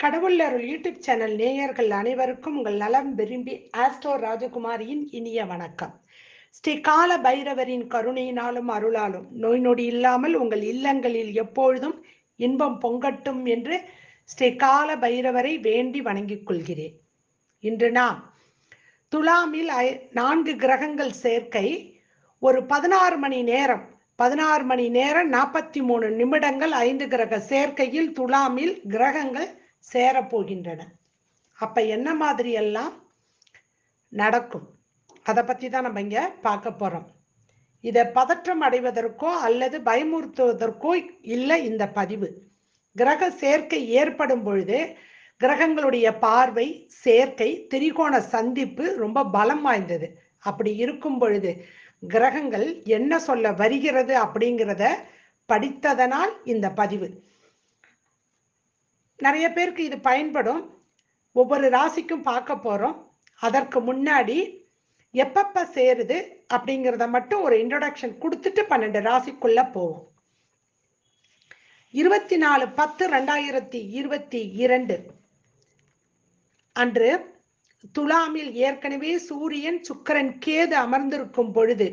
கடவுள் அருள் YouTube channel நேயர்கள் அனைவருக்கும் உங்கள் நலம் விரும்பி ஆஸ்ட்ரோ ராஜகுமாரியின் இனிய வணக்கம் ஸ்ரீ கால பைரவரின் கருணையினாலும் அருளாலும் நோய் நொடி இல்லாமல் உங்கள் இல்லங்களில் எப்பொழுதும் இன்பம் பொங்கட்டும் என்று ஸ்ரீ கால பைரவரை வேண்டி வணங்கிக் கொள்கிறேன் இன்று நாம் துலாமில் ஐ- நான்கு கிரகங்கள் சேர்க்கை ஒரு பதினாறு மணி நேரம் பதினாறு மணி நேரம் நாற்பத்தி மூணு நிமிடங்கள் ஐந்து கிரக சேர்க்கையில் துலாமில் கிரகங்கள் சேரப்போகின்றன அப்ப என்ன மாதிரி எல்லாம் நடக்கும் அதை பத்தி தான் நம்ம இங்க பார்க்க போறோம் இதை பதற்றம் அடைவதற்கோ அல்லது பயமுறுத்துவதற்கோ இல்லை இந்த பதிவு கிரக சேர்க்கை ஏற்படும் பொழுது கிரகங்களுடைய பார்வை சேர்க்கை திரிகோண சந்திப்பு ரொம்ப பலம் வாய்ந்தது அப்படி இருக்கும் பொழுது கிரகங்கள் என்ன சொல்ல வருகிறது அப்படிங்கிறத படித்ததனால் இந்த பதிவு நிறைய பேருக்கு இது பயன்படும் ஒவ்வொரு ராசிக்கும் பார்க்க போறோம் அதற்கு முன்னாடி எப்பப்ப சேருது அப்படிங்கிறத மட்டும் ஒரு இன்ட்ரோடக்ஷன் கொடுத்துட்டு பன்னெண்டு ராசிக்குள்ள போவோம் இருபத்தி நாலு பத்து ரெண்டாயிரத்தி இருபத்தி இரண்டு அன்று துலாமில் ஏற்கனவே சூரியன் சுக்கிரன் கேது அமர்ந்திருக்கும் பொழுது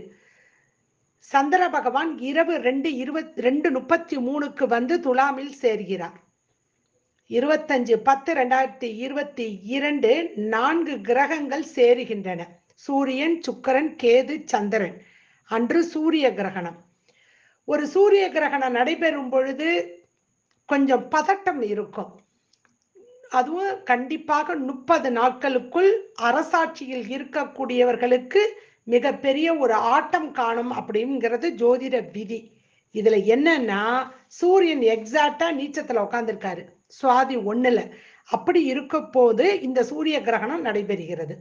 சந்திர பகவான் இரவு ரெண்டு இருபத் ரெண்டு முப்பத்தி மூணுக்கு வந்து துலாமில் சேர்கிறார் இருபத்தஞ்சு பத்து ரெண்டாயிரத்தி இருபத்தி இரண்டு நான்கு கிரகங்கள் சேருகின்றன சூரியன் சுக்கிரன் கேது சந்திரன் அன்று சூரிய கிரகணம் ஒரு சூரிய கிரகணம் நடைபெறும் பொழுது கொஞ்சம் பதட்டம் இருக்கும் அதுவும் கண்டிப்பாக முப்பது நாட்களுக்குள் அரசாட்சியில் இருக்கக்கூடியவர்களுக்கு மிகப்பெரிய ஒரு ஆட்டம் காணும் அப்படிங்கிறது ஜோதிட விதி இதுல என்னன்னா சூரியன் எக்ஸாக்டா நீச்சத்துல உட்கார்ந்திருக்காரு சுவாதி ஒண்ணுல அப்படி இருக்க போது இந்த சூரிய கிரகணம் நடைபெறுகிறது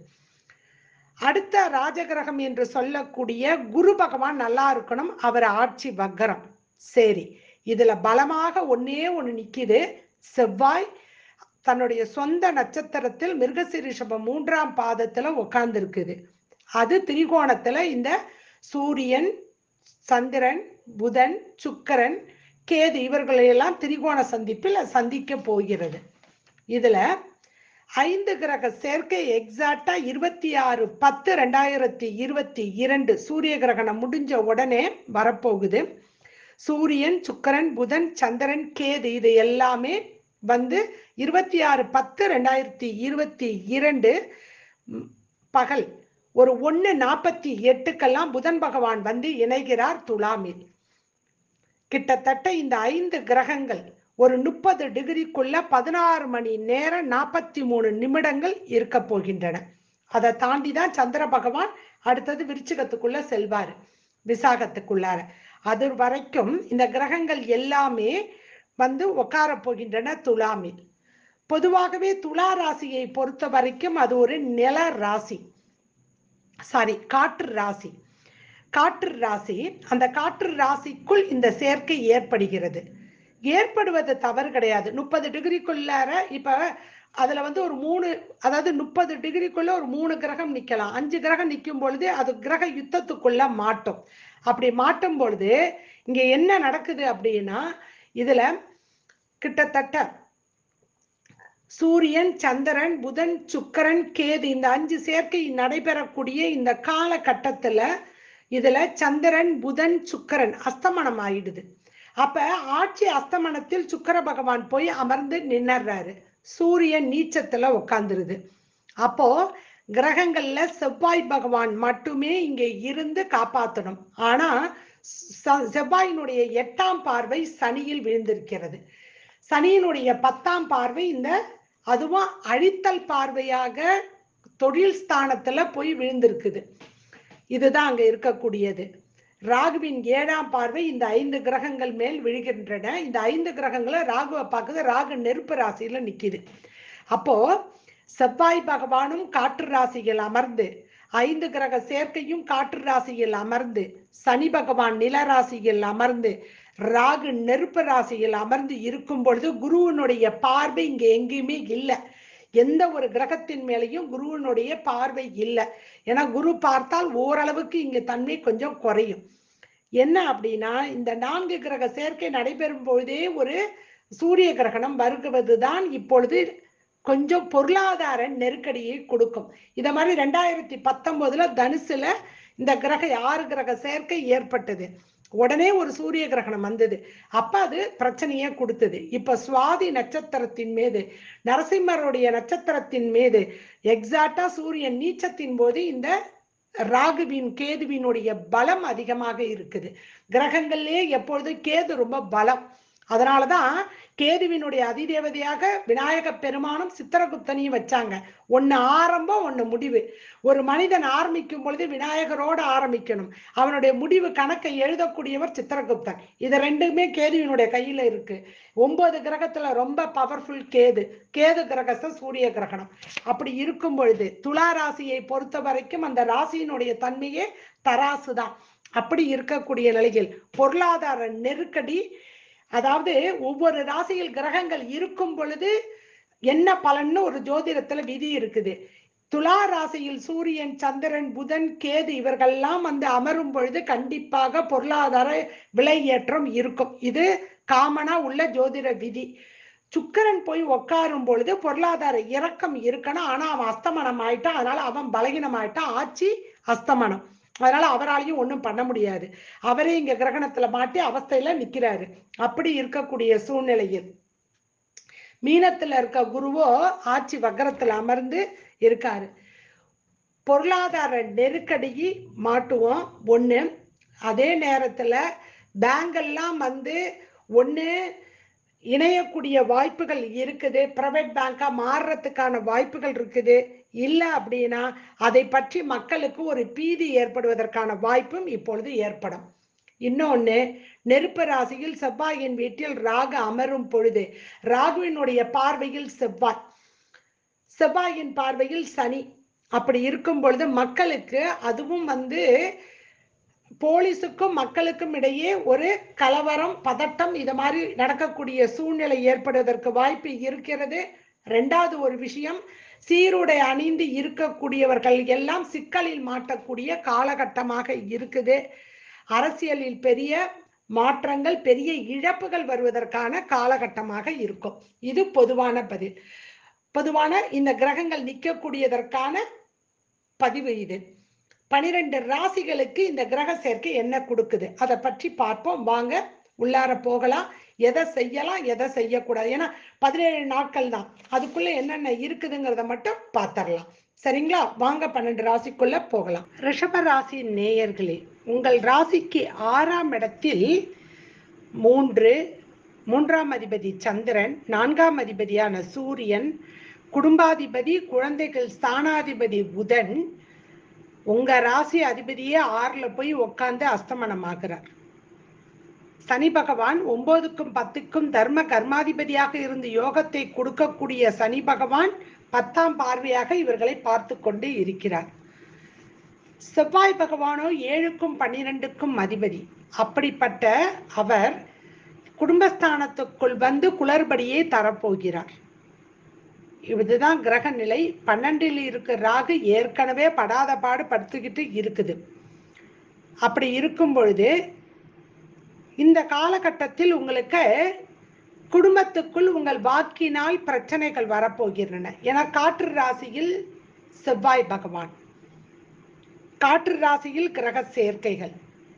அடுத்த ராஜகிரகம் என்று சொல்லக்கூடிய குரு பகவான் நல்லா இருக்கணும் அவர் ஆட்சி வக்கரம் சரி இதுல பலமாக ஒன்னே ஒண்ணு நிக்குது செவ்வாய் தன்னுடைய சொந்த நட்சத்திரத்தில் மிருகசிரிஷபம் மூன்றாம் பாதத்துல உட்கார்ந்து இருக்குது அது திரிகோணத்துல இந்த சூரியன் சந்திரன் புதன் சுக்கரன் கேது இவர்களையெல்லாம் திரிகோண சந்திப்பில் சந்திக்க போகிறது இதுல ஐந்து கிரக சேர்க்கை எக்ஸாக்டா இருபத்தி ஆறு பத்து ரெண்டாயிரத்தி இருபத்தி இரண்டு சூரிய கிரகணம் முடிஞ்ச உடனே வரப்போகுது சூரியன் சுக்கரன் புதன் சந்திரன் கேது இது எல்லாமே வந்து இருபத்தி ஆறு பத்து ரெண்டாயிரத்தி இருபத்தி இரண்டு ம், பகல் ஒரு ஒன்று நாற்பத்தி எட்டுக்கெல்லாம் புதன் பகவான் வந்து இணைகிறார் துலாமில் கிட்டத்தட்ட இந்த ஐந்து கிரகங்கள் ஒரு முப்பது டிகிரிக்குள்ள பதினாறு மணி நேரம் நாற்பத்தி மூணு நிமிடங்கள் இருக்க போகின்றன அதை தாண்டி தான் சந்திர பகவான் அடுத்தது விருச்சிகத்துக்குள்ள செல்வாரு விசாகத்துக்குள்ளார அது வரைக்கும் இந்த கிரகங்கள் எல்லாமே வந்து உட்கார போகின்றன துலாமில் பொதுவாகவே துலா ராசியை பொறுத்த வரைக்கும் அது ஒரு நில ராசி சாரி காற்று ராசி காற்று ராசி அந்த காற்று ராசிக்குள் இந்த சேர்க்கை ஏற்படுகிறது ஏற்படுவது தவறு கிடையாது முப்பது டிகிரிக்குள்ளார இப்ப அதுல வந்து ஒரு மூணு அதாவது முப்பது டிகிரிக்குள்ள ஒரு மூணு கிரகம் நிக்கலாம் அஞ்சு கிரகம் நிற்கும் பொழுது அது கிரக யுத்தத்துக்குள்ள மாட்டும் அப்படி மாட்டும் பொழுது இங்க என்ன நடக்குது அப்படின்னா இதுல கிட்டத்தட்ட சூரியன் சந்திரன் புதன் சுக்கிரன் கேது இந்த அஞ்சு சேர்க்கை நடைபெறக்கூடிய இந்த காலகட்டத்துல இதுல சந்திரன் புதன் சுக்கிரன் அஸ்தமனம் ஆயிடுது அப்ப ஆட்சி அஸ்தமனத்தில் சுக்கிர பகவான் போய் அமர்ந்து நின்னுறாரு சூரியன் நீச்சத்துல உட்கார்ந்துருது அப்போ கிரகங்கள்ல செவ்வாய் பகவான் மட்டுமே இங்க இருந்து காப்பாத்தணும் ஆனா ச- செவ்வாயினுடைய எட்டாம் பார்வை சனியில் விழுந்திருக்கிறது சனியினுடைய பத்தாம் பார்வை இந்த அதுவும் அழித்தல் பார்வையாக தொழில் ஸ்தானத்துல போய் விழுந்திருக்குது இதுதான் அங்க இருக்கக்கூடியது ராகுவின் ஏழாம் பார்வை இந்த ஐந்து கிரகங்கள் மேல் விழுகின்றன இந்த ஐந்து கிரகங்களை ராகுவை பார்க்குது ராகு நெருப்பு ராசியில நிக்குது அப்போ செவ்வாய் பகவானும் காற்று ராசியில் அமர்ந்து ஐந்து கிரக சேர்க்கையும் காற்று ராசியில் அமர்ந்து சனி பகவான் நில ராசியில் அமர்ந்து ராகு நெருப்பு ராசியில் அமர்ந்து இருக்கும் பொழுது குருவினுடைய பார்வை இங்க எங்கேயுமே இல்லை எந்த ஒரு கிரகத்தின் மேலேயும் குருவினுடைய பார்வை இல்லை ஏன்னா குரு பார்த்தால் ஓரளவுக்கு இங்க தன்மை கொஞ்சம் குறையும் என்ன அப்படின்னா இந்த நான்கு கிரக சேர்க்கை நடைபெறும் பொழுதே ஒரு சூரிய கிரகணம் வருகுவதுதான் இப்பொழுது கொஞ்சம் பொருளாதார நெருக்கடியை கொடுக்கும் இத மாதிரி ரெண்டாயிரத்தி பத்தொன்பதுல தனுசுல இந்த கிரக ஆறு கிரக சேர்க்கை ஏற்பட்டது உடனே ஒரு சூரிய கிரகணம் வந்தது அப்ப அது பிரச்சனையே கொடுத்தது இப்ப சுவாதி நட்சத்திரத்தின் மீது நரசிம்மருடைய நட்சத்திரத்தின் மீது எக்ஸாக்டா சூரியன் நீச்சத்தின் போது இந்த ராகுவின் கேதுவினுடைய பலம் அதிகமாக இருக்குது கிரகங்கள்லயே எப்பொழுதும் கேது ரொம்ப பலம் அதனாலதான் கேதுவினுடைய அதிதேவதையாக விநாயக பெருமானும் சித்திரகுப்தனையும் வச்சாங்க ஒன்னு ஆரம்பம் ஒன்னு முடிவு ஒரு மனிதன் ஆரம்பிக்கும் பொழுது விநாயகரோடு ஆரம்பிக்கணும் அவனுடைய முடிவு கணக்கை எழுதக்கூடியவர் சித்திரகுப்தன் இது ரெண்டுமே கேதுவினுடைய கையில இருக்கு ஒன்பது கிரகத்துல ரொம்ப பவர்ஃபுல் கேது கேது கிரகஸ்த சூரிய கிரகணம் அப்படி இருக்கும் பொழுது துலா ராசியை பொறுத்த வரைக்கும் அந்த ராசியினுடைய தன்மையே தராசு தான் அப்படி இருக்கக்கூடிய நிலையில் பொருளாதார நெருக்கடி அதாவது ஒவ்வொரு ராசியில் கிரகங்கள் இருக்கும் பொழுது என்ன பலன்னு ஒரு ஜோதிடத்துல விதி இருக்குது துலா ராசியில் சூரியன் சந்திரன் புதன் கேது இவர்கள்லாம் வந்து அமரும் பொழுது கண்டிப்பாக பொருளாதார விலையேற்றம் இருக்கும் இது காமனா உள்ள ஜோதிட விதி சுக்கரன் போய் உட்காரும் பொழுது பொருளாதார இறக்கம் இருக்கணும் ஆனா அவன் அஸ்தமனம் ஆயிட்டான் அதனால அவன் பலகீனம் ஆயிட்டான் ஆட்சி அஸ்தமனம் அதனால அவராலையும் ஒண்ணும் பண்ண முடியாது அவரே இங்க கிரகணத்துல மாட்டி அவஸ்தையில நிக்கிறாரு அப்படி இருக்கக்கூடிய சூழ்நிலையில் மீனத்துல இருக்க குருவோ ஆட்சி வக்கரத்துல அமர்ந்து இருக்காரு பொருளாதார நெருக்கடி மாட்டுவோம் ஒண்ணு அதே நேரத்துல பேங்கெல்லாம் வந்து ஒண்ணு இணையக்கூடிய வாய்ப்புகள் இருக்குது பிரைவேட் பேங்கா மாறுறதுக்கான வாய்ப்புகள் இருக்குது இல்ல அப்படின்னா அதை பற்றி மக்களுக்கு ஒரு பீதி ஏற்படுவதற்கான வாய்ப்பும் இப்பொழுது ஏற்படும் இன்னொன்னு நெருப்பு ராசியில் செவ்வாயின் வீட்டில் ராகு அமரும் பொழுது ராகுவினுடைய பார்வையில் செவ்வாய் செவ்வாயின் பார்வையில் சனி அப்படி இருக்கும் பொழுது மக்களுக்கு அதுவும் வந்து போலீஸுக்கும் மக்களுக்கும் இடையே ஒரு கலவரம் பதட்டம் இது மாதிரி நடக்கக்கூடிய சூழ்நிலை ஏற்படுவதற்கு வாய்ப்பு இருக்கிறது ரெண்டாவது ஒரு விஷயம் சீருடை அணிந்து இருக்கக்கூடியவர்கள் எல்லாம் சிக்கலில் மாட்டக்கூடிய காலகட்டமாக இருக்குது அரசியலில் பெரிய மாற்றங்கள் பெரிய இழப்புகள் வருவதற்கான காலகட்டமாக இருக்கும் இது பொதுவான பதில் பொதுவான இந்த கிரகங்கள் நிற்கக்கூடியதற்கான பதிவு இது பனிரெண்டு ராசிகளுக்கு இந்த கிரக சேர்க்கை என்ன கொடுக்குது அதை பற்றி பார்ப்போம் வாங்க உள்ளார போகலாம் எதை செய்யலாம் எதை செய்யக்கூடாது ஏன்னா பதினேழு நாட்கள் தான் அதுக்குள்ள என்னென்ன இருக்குதுங்கிறத மட்டும் பார்த்துடலாம் சரிங்களா வாங்க பன்னெண்டு ராசிக்குள்ள போகலாம் ரிஷப ராசி நேயர்களே உங்கள் ராசிக்கு ஆறாம் இடத்தில் மூன்று மூன்றாம் அதிபதி சந்திரன் நான்காம் அதிபதியான சூரியன் குடும்பாதிபதி குழந்தைகள் ஸ்தானாதிபதி புதன் உங்க ராசி அதிபதியே ஆறுல போய் உட்கார்ந்து அஸ்தமனம் ஆகிறார் சனி பகவான் ஒன்பதுக்கும் பத்துக்கும் தர்ம கர்மாதிபதியாக இருந்து யோகத்தை கொடுக்கக்கூடிய சனி பகவான் பத்தாம் பார்வையாக இவர்களை பார்த்து கொண்டு இருக்கிறார் செவ்வாய் பகவானோ ஏழுக்கும் பன்னிரெண்டுக்கும் அதிபதி அப்படிப்பட்ட அவர் குடும்பஸ்தானத்துக்குள் வந்து குளறுபடியே தரப்போகிறார் இதுதான் கிரக நிலை பன்னெண்டில் இருக்க ராகு ஏற்கனவே படாத பாடு படுத்துக்கிட்டு இருக்குது அப்படி இருக்கும் பொழுது இந்த காலகட்டத்தில் உங்களுக்கு குடும்பத்துக்குள் உங்கள் வாக்கினால் பிரச்சனைகள் வரப்போகின்றன என காற்று ராசியில் செவ்வாய் பகவான் காற்று ராசியில் கிரக சேர்க்கைகள்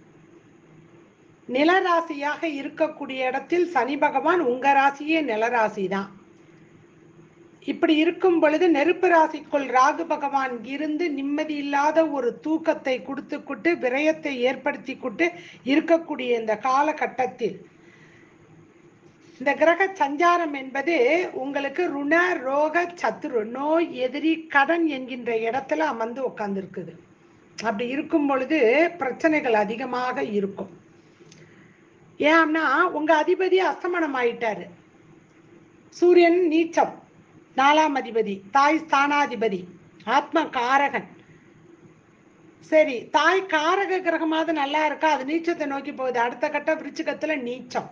நிலராசியாக இருக்கக்கூடிய இடத்தில் சனி பகவான் உங்க ராசியே நிலராசி தான் இப்படி இருக்கும் பொழுது நெருப்பு ராசிக்குள் ராகு பகவான் இருந்து நிம்மதி இல்லாத ஒரு தூக்கத்தை கொடுத்துக்கிட்டு விரயத்தை ஏற்படுத்தி கொண்டு இருக்கக்கூடிய இந்த காலகட்டத்தில் இந்த கிரக சஞ்சாரம் என்பது உங்களுக்கு ருண ரோக சத்துரு நோய் எதிரி கடன் என்கின்ற இடத்துல அமர்ந்து உட்கார்ந்துருக்குது அப்படி இருக்கும் பொழுது பிரச்சனைகள் அதிகமாக இருக்கும் ஏன்னா உங்க அதிபதி அஸ்தமனம் ஆயிட்டாரு சூரியன் நீச்சம் நாலாம் அதிபதி தாய் ஸ்தானாதிபதி ஆத்ம காரகன் சரி தாய் காரக கிரகமாவது நல்லா இருக்கா அது நீச்சத்தை நோக்கி போகுது அடுத்த கட்ட விருச்சிகத்துல நீச்சம்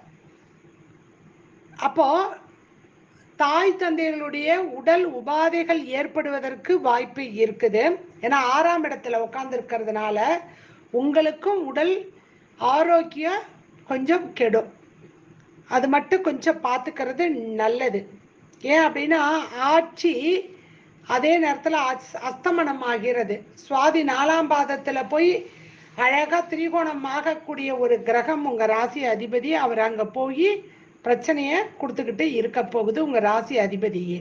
அப்போ தாய் தந்தைகளுடைய உடல் உபாதைகள் ஏற்படுவதற்கு வாய்ப்பு இருக்குது ஏன்னா ஆறாம் இடத்துல உட்கார்ந்து இருக்கிறதுனால உங்களுக்கும் உடல் ஆரோக்கியம் கொஞ்சம் கெடும் அது மட்டும் கொஞ்சம் பார்த்துக்கிறது நல்லது ஏன் அப்படின்னா ஆட்சி அதே நேரத்தில் அஸ்தமனம் ஆகிறது சுவாதி நாலாம் பாதத்துல போய் அழகா திரிகோணம் ஆகக்கூடிய ஒரு கிரகம் உங்க ராசி அதிபதி அவர் அங்க போய் பிரச்சனைய கொடுத்துக்கிட்டு இருக்க போகுது உங்க ராசி அதிபதியே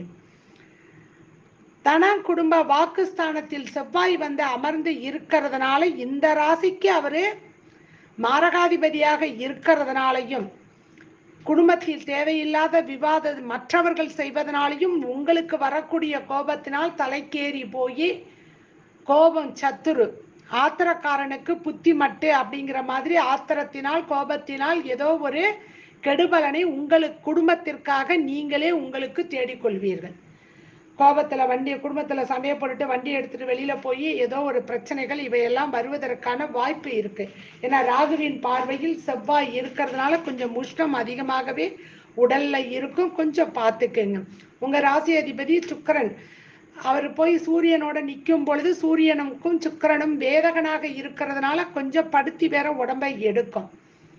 தன குடும்ப வாக்குஸ்தானத்தில் செவ்வாய் வந்து அமர்ந்து இருக்கிறதுனால இந்த ராசிக்கு அவரு மாரகாதிபதியாக இருக்கிறதுனாலையும் குடும்பத்தில் தேவையில்லாத விவாத மற்றவர்கள் செய்வதனாலையும் உங்களுக்கு வரக்கூடிய கோபத்தினால் தலைக்கேறி போய் கோபம் சத்துரு ஆத்திரக்காரனுக்கு புத்தி மட்டு அப்படிங்கிற மாதிரி ஆத்திரத்தினால் கோபத்தினால் ஏதோ ஒரு கெடுபலனை உங்களுக்கு குடும்பத்திற்காக நீங்களே உங்களுக்கு தேடிக்கொள்வீர்கள் கோபத்துல வண்டி குடும்பத்துல சண்டையை போட்டுட்டு வண்டி எடுத்துட்டு வெளியில போய் ஏதோ ஒரு பிரச்சனைகள் இவையெல்லாம் வருவதற்கான வாய்ப்பு இருக்கு ஏன்னா ராகுவின் பார்வையில் செவ்வாய் இருக்கிறதுனால கொஞ்சம் உஷ்ணம் அதிகமாகவே உடல்ல இருக்கும் கொஞ்சம் பார்த்துக்குங்க உங்க ராசி அதிபதி சுக்கரன் அவர் போய் சூரியனோட நிற்கும் பொழுது சூரியனுக்கும் சுக்கரனும் வேதகனாக இருக்கிறதுனால கொஞ்சம் படுத்தி வேற உடம்பை எடுக்கும்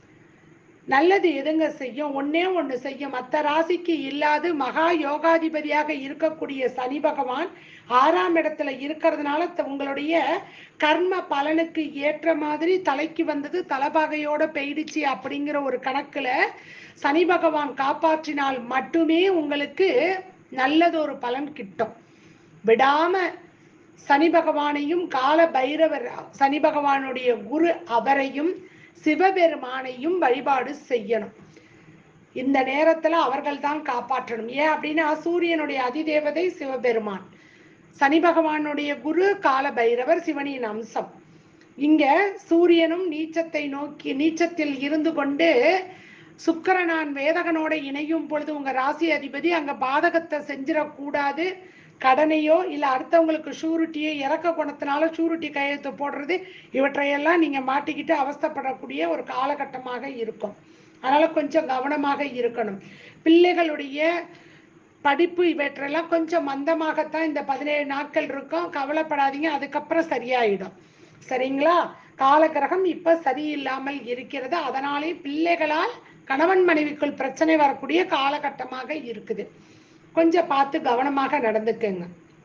நல்லது எதுங்க செய்யும் ஒன்னே ஒண்ணு செய்யும் மற்ற ராசிக்கு இல்லாது மகா யோகாதிபதியாக இருக்கக்கூடிய சனி பகவான் ஆறாம் இடத்துல இருக்கிறதுனால த- உங்களுடைய கர்ம பலனுக்கு ஏற்ற மாதிரி தலைக்கு வந்தது தலபாகையோட பெய்டுச்சு அப்படிங்கிற ஒரு கணக்குல சனி பகவான் காப்பாற்றினால் மட்டுமே உங்களுக்கு நல்லதொரு பலன் கிட்டும் விடாம சனி பகவானையும் கால பைரவர் சனி பகவானுடைய குரு அவரையும் சிவபெருமானையும் வழிபாடு செய்யணும் இந்த நேரத்துல அவர்கள் தான் காப்பாற்றணும் ஏன் அப்படின்னா சூரியனுடைய அதிதேவதை சிவபெருமான் சனி பகவானுடைய குரு கால பைரவர் சிவனின் அம்சம் இங்க சூரியனும் நீச்சத்தை நோக்கி நீச்சத்தில் இருந்து கொண்டு சுக்கிரனான் வேதகனோட இணையும் பொழுது உங்க ராசி அதிபதி அங்க பாதகத்தை செஞ்சிடக்கூடாது கடனையோ இல்ல அடுத்தவங்களுக்கு ஷூரிட்டியோ இறக்க குணத்தினால ஷூரிட்டி கையெழுத்து போடுறது இவற்றையெல்லாம் நீங்க மாட்டிக்கிட்டு அவஸ்தைப்படக்கூடிய ஒரு காலகட்டமாக இருக்கும் அதனால கொஞ்சம் கவனமாக இருக்கணும் பிள்ளைகளுடைய படிப்பு இவற்றெல்லாம் கொஞ்சம் மந்தமாகத்தான் இந்த பதினேழு நாட்கள் இருக்கும் கவலைப்படாதீங்க அதுக்கப்புறம் சரியாயிடும் சரிங்களா காலகிரகம் இப்ப சரியில்லாமல் இருக்கிறது அதனாலே பிள்ளைகளால் கணவன் மனைவிக்குள் பிரச்சனை வரக்கூடிய காலகட்டமாக இருக்குது கொஞ்சம் பார்த்து கவனமாக நடந்துக்கங்க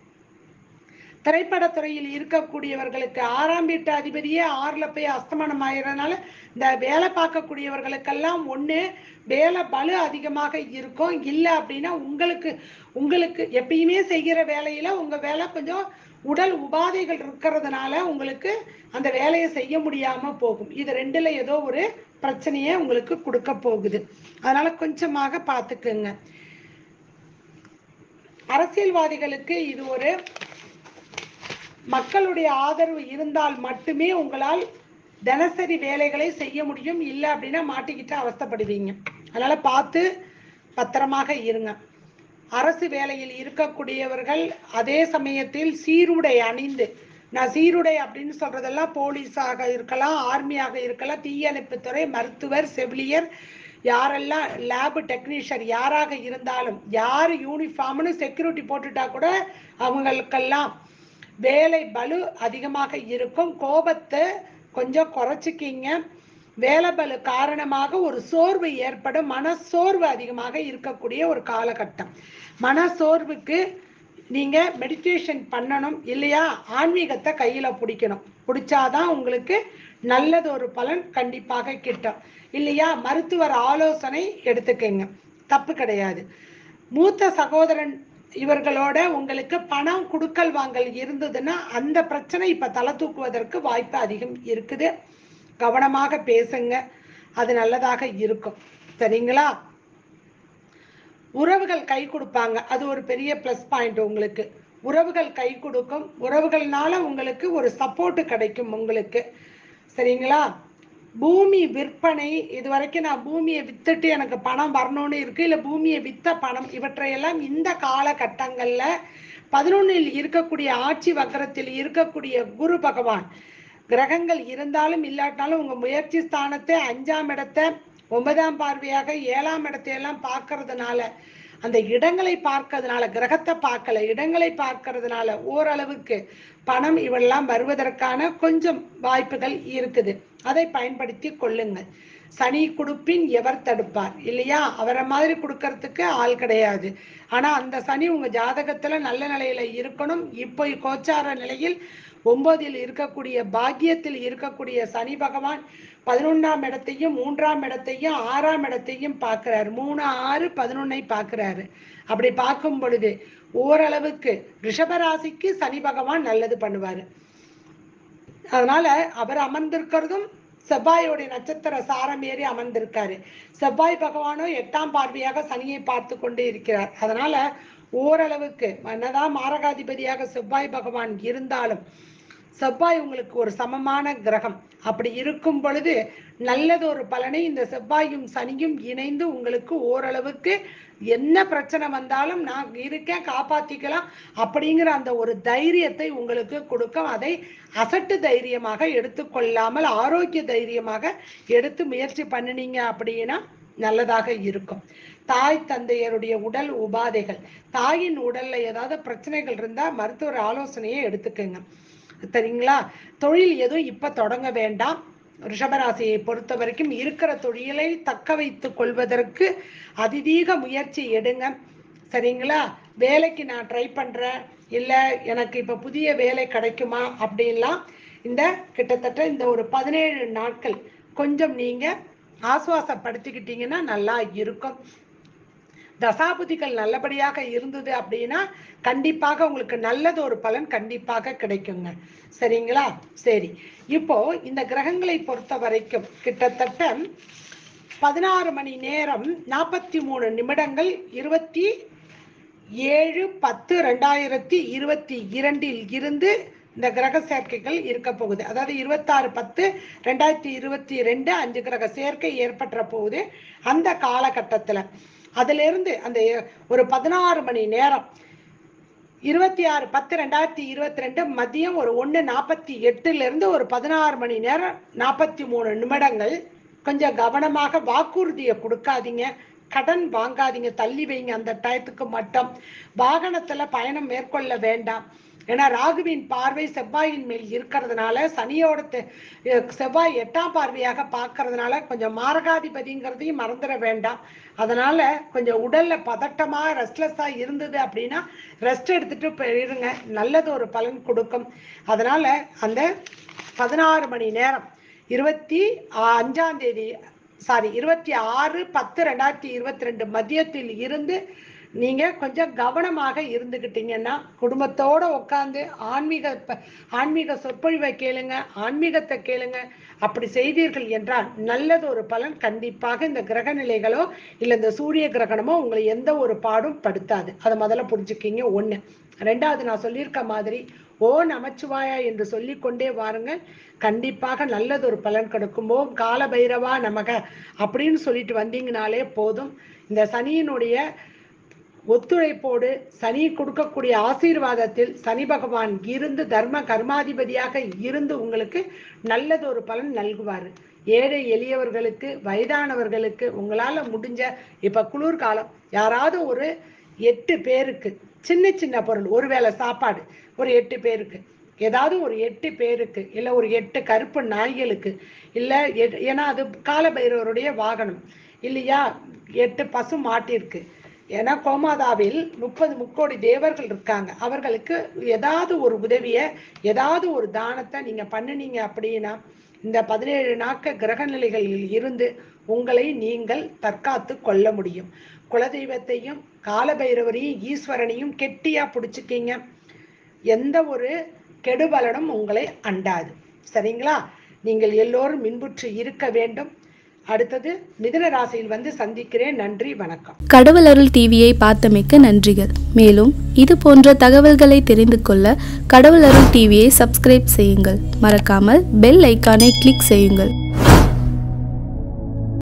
திரைப்படத்துறையில் இருக்கக்கூடியவர்களுக்கு ஆறாம் வீட்டு அதிபதியே ஆறுல போய் அஸ்தமனம் ஆகிறதுனால இந்த வேலை பார்க்கக்கூடியவர்களுக்கெல்லாம் ஒண்ணு வேலை பளு அதிகமாக இருக்கும் இல்லை அப்படின்னா உங்களுக்கு உங்களுக்கு எப்பயுமே செய்கிற வேலையில உங்க வேலை கொஞ்சம் உடல் உபாதைகள் இருக்கிறதுனால உங்களுக்கு அந்த வேலையை செய்ய முடியாம போகும் இது ரெண்டுல ஏதோ ஒரு பிரச்சனையை உங்களுக்கு கொடுக்க போகுது அதனால கொஞ்சமாக பார்த்துக்குங்க அரசியல்வாதிகளுக்கு இது ஒரு மக்களுடைய ஆதரவு இருந்தால் மட்டுமே உங்களால் தினசரி வேலைகளை செய்ய முடியும் இல்லை அப்படின்னா மாட்டிக்கிட்டு அவஸ்தைப்படுவீங்க அதனால பார்த்து பத்திரமாக இருங்க அரசு வேலையில் இருக்கக்கூடியவர்கள் அதே சமயத்தில் சீருடை அணிந்து நான் சீருடை அப்படின்னு சொல்றதெல்லாம் போலீஸாக இருக்கலாம் ஆர்மியாக இருக்கலாம் தீயணைப்புத்துறை மருத்துவர் செவிலியர் யாரெல்லாம் லேபு டெக்னீஷியன் யாராக இருந்தாலும் யார் யூனிஃபார்ம்னு செக்யூரிட்டி போட்டுட்டா கூட அவங்களுக்கெல்லாம் வேலை பளு அதிகமாக இருக்கும் கோபத்தை கொஞ்சம் குறைச்சிக்கிங்க வேலை பளு காரணமாக ஒரு சோர்வு ஏற்படும் மனசோர்வு அதிகமாக இருக்கக்கூடிய ஒரு காலகட்டம் மனசோர்வுக்கு நீங்க மெடிடேஷன் பண்ணணும் இல்லையா ஆன்மீகத்தை கையில பிடிக்கணும் பிடிச்சாதான் உங்களுக்கு நல்லது ஒரு பலன் கண்டிப்பாக கிட்டும் இல்லையா மருத்துவர் ஆலோசனை எடுத்துக்கங்க தப்பு கிடையாது மூத்த சகோதரன் இவர்களோட உங்களுக்கு பணம் கொடுக்கல் வாங்கல் இருந்ததுன்னா அந்த பிரச்சனை இப்ப தலை தூக்குவதற்கு வாய்ப்பு அதிகம் இருக்குது கவனமாக பேசுங்க அது நல்லதாக இருக்கும் சரிங்களா உறவுகள் கை கொடுப்பாங்க அது ஒரு பெரிய ப்ளஸ் பாயிண்ட் உங்களுக்கு உறவுகள் கை கொடுக்கும் உறவுகள்னால உங்களுக்கு ஒரு சப்போர்ட் கிடைக்கும் உங்களுக்கு சரிங்களா பூமி விற்பனை இது வரைக்கும் நான் பூமியை வித்துட்டு எனக்கு பணம் வரணும்னு இருக்கு இல்ல பூமியை வித்த பணம் இவற்றையெல்லாம் இந்த காலகட்டங்கள்ல பதினொன்னில் இருக்கக்கூடிய ஆட்சி வக்கரத்தில் இருக்கக்கூடிய குரு பகவான் கிரகங்கள் இருந்தாலும் இல்லாட்டாலும் உங்க முயற்சி ஸ்தானத்தை அஞ்சாம் இடத்தை ஒன்பதாம் பார்வையாக ஏழாம் இடத்தை எல்லாம் பார்க்கறதுனால அந்த இடங்களை பார்க்கறதுனால கிரகத்தை பார்க்கல இடங்களை பார்க்கறதுனால ஓரளவுக்கு பணம் இவெல்லாம் வருவதற்கான கொஞ்சம் வாய்ப்புகள் இருக்குது அதை பயன்படுத்தி கொள்ளுங்கள் சனி கொடுப்பின் எவர் தடுப்பார் இல்லையா அவரை மாதிரி கொடுக்கறதுக்கு ஆள் கிடையாது ஆனா அந்த சனி உங்க ஜாதகத்துல நல்ல நிலையில இருக்கணும் இப்போ கோச்சார நிலையில் ஒன்பதில் இருக்கக்கூடிய பாக்கியத்தில் இருக்கக்கூடிய சனி பகவான் பதினொன்றாம் இடத்தையும் மூன்றாம் இடத்தையும் ஆறாம் இடத்தையும் பார்க்கிறாரு மூணு ஆறு பதினொன்னை பார்க்கிறாரு அப்படி பார்க்கும் பொழுது ஓரளவுக்கு ரிஷபராசிக்கு சனி பகவான் நல்லது பண்ணுவாரு அதனால அவர் அமர்ந்திருக்கிறதும் செவ்வாயோடைய நட்சத்திர சாரம் ஏறி அமர்ந்திருக்காரு செவ்வாய் பகவானோ எட்டாம் பார்வையாக சனியை பார்த்து கொண்டு இருக்கிறார் அதனால ஓரளவுக்கு என்னதான் மாரகாதிபதியாக செவ்வாய் பகவான் இருந்தாலும் செவ்வாய் உங்களுக்கு ஒரு சமமான கிரகம் அப்படி இருக்கும் பொழுது நல்லது ஒரு பலனை இந்த செவ்வாயும் சனியும் இணைந்து உங்களுக்கு ஓரளவுக்கு என்ன பிரச்சனை வந்தாலும் நான் இருக்கேன் காப்பாத்திக்கலாம் அப்படிங்கிற அந்த ஒரு தைரியத்தை உங்களுக்கு கொடுக்கும் அதை அசட்டு தைரியமாக எடுத்துக்கொள்ளாமல் ஆரோக்கிய தைரியமாக எடுத்து முயற்சி பண்ணினீங்க அப்படின்னா நல்லதாக இருக்கும் தாய் தந்தையருடைய உடல் உபாதைகள் தாயின் உடல்ல ஏதாவது பிரச்சனைகள் இருந்தா மருத்துவர் ஆலோசனையை எடுத்துக்கங்க சரிங்களா தொழில் எதுவும் இப்ப தொடங்க வேண்டாம் ரிஷபராசியை பொறுத்த வரைக்கும் இருக்கிற தொழிலை தக்க வைத்துக் கொள்வதற்கு அதிதீக முயற்சி எடுங்க சரிங்களா வேலைக்கு நான் ட்ரை பண்றேன் இல்ல எனக்கு இப்ப புதிய வேலை கிடைக்குமா அப்படின்லாம் இந்த கிட்டத்தட்ட இந்த ஒரு பதினேழு நாட்கள் கொஞ்சம் நீங்க ஆசுவாசப்படுத்திக்கிட்டீங்கன்னா நல்லா இருக்கும் தசாபுதிகள் நல்லபடியாக இருந்தது அப்படின்னா கண்டிப்பாக உங்களுக்கு நல்லது ஒரு பலன் கண்டிப்பாக கிடைக்குங்க சரிங்களா சரி இப்போ இந்த கிரகங்களை பொறுத்த வரைக்கும் கிட்டத்தட்ட பதினாறு மணி நேரம் நாற்பத்தி மூணு நிமிடங்கள் இருபத்தி ஏழு பத்து ரெண்டாயிரத்தி இருபத்தி இரண்டில் இருந்து இந்த கிரக சேர்க்கைகள் இருக்க போகுது அதாவது இருபத்தாறு பத்து ரெண்டாயிரத்தி இருபத்தி ரெண்டு அஞ்சு கிரக சேர்க்கை ஏற்பட்ட போகுது அந்த காலகட்டத்துல அதுல இருந்து அந்த ஒரு பதினாறு மணி நேரம் இருபத்தி ஆறு பத்து ரெண்டாயிரத்தி இருபத்தி ரெண்டு மதியம் ஒரு ஒன்று நாற்பத்தி எட்டுல இருந்து ஒரு பதினாறு மணி நேரம் நாற்பத்தி மூணு நிமிடங்கள் கொஞ்சம் கவனமாக வாக்குறுதியை கொடுக்காதீங்க கடன் வாங்காதீங்க தள்ளி வைங்க அந்த டயத்துக்கு மட்டும் வாகனத்துல பயணம் மேற்கொள்ள வேண்டாம் ஏன்னா ராகுவின் பார்வை செவ்வாயின் மேல் இருக்கிறதுனால சனியோட தெ- அஹ் செவ்வாய் எட்டாம் பார்வையாக பார்க்கறதுனால கொஞ்சம் மாரகாதிபதிங்கிறதையும் மறந்துட வேண்டாம் அதனால கொஞ்சம் உடல்ல பதட்டமா ரெஸ்ட்லெஸ்ஸா இருந்தது அப்படின்னா ரெஸ்ட் எடுத்துட்டு போயிருங்க நல்லது ஒரு பலன் கொடுக்கும் அதனால அந்த பதினாறு மணி நேரம் இருபத்தி அஞ்சாம் தேதி சாரி இருபத்தி ஆறு பத்து ரெண்டாயிரத்தி இருபத்தி ரெண்டு மதியத்தில் இருந்து நீங்க கொஞ்சம் கவனமாக இருந்துக்கிட்டீங்கன்னா குடும்பத்தோட உட்காந்து ஆன்மீக ப- ஆன்மீக சொற்பொழிவை கேளுங்க ஆன்மீகத்தை கேளுங்க அப்படி செய்தீர்கள் என்றால் நல்லது ஒரு பலன் கண்டிப்பாக இந்த கிரக நிலைகளோ இல்ல இந்த சூரிய கிரகணமோ உங்களை எந்த ஒரு பாடும் படுத்தாது அதை முதல்ல புரிஞ்சுக்கிங்க ஒண்ணு ரெண்டாவது நான் சொல்லியிருக்க மாதிரி ஓ நமச்சிவாயா என்று சொல்லிக்கொண்டே வாருங்கள் கண்டிப்பாக நல்லது ஒரு பலன் கிடைக்கும் ஓம் கால பைரவா நமக அப்படின்னு சொல்லிட்டு வந்தீங்கனாலே போதும் இந்த சனியினுடைய ஒத்துழைப்போடு சனி கொடுக்கக்கூடிய ஆசீர்வாதத்தில் சனி பகவான் இருந்து தர்ம கர்மாதிபதியாக இருந்து உங்களுக்கு நல்லது ஒரு பலன் நல்குவார் ஏழை எளியவர்களுக்கு வயதானவர்களுக்கு உங்களால முடிஞ்ச இப்ப குளிர்காலம் யாராவது ஒரு எட்டு பேருக்கு சின்ன சின்ன பொருள் ஒருவேளை சாப்பாடு ஒரு எட்டு பேருக்கு ஏதாவது ஒரு எட்டு பேருக்கு இல்ல ஒரு எட்டு கருப்பு நாய்களுக்கு இல்ல எட்- ஏன்னா அது காலபைரவருடைய வாகனம் இல்லையா எட்டு பசு மாட்டிற்கு ஏன்னா கோமாதாவில் முப்பது முக்கோடி தேவர்கள் இருக்காங்க அவர்களுக்கு ஏதாவது ஒரு உதவியை ஏதாவது ஒரு தானத்தை நீங்க பண்ணுனீங்க அப்படின்னா இந்த பதினேழு நாட்க கிரக நிலைகளில் இருந்து உங்களை நீங்கள் தற்காத்து கொள்ள முடியும் குலதெய்வத்தையும் காலபைரவரையும் ஈஸ்வரனையும் கெட்டியா பிடிச்சிக்கிங்க எந்த ஒரு கெடுபலனும் உங்களை அண்டாது சரிங்களா நீங்கள் எல்லோரும் மின்புற்று இருக்க வேண்டும் அடுத்தது மிதுன ராசியில் வந்து சந்திக்கிறேன் நன்றி வணக்கம் கடவுள் அருள் டிவியை பார்த்தமைக்கு நன்றிகள் மேலும் இது போன்ற தகவல்களை தெரிந்து கொள்ள கடவுள் அருள் டிவியை சப்ஸ்கிரைப் செய்யுங்கள் மறக்காமல் பெல் ஐக்கானை கிளிக் செய்யுங்கள்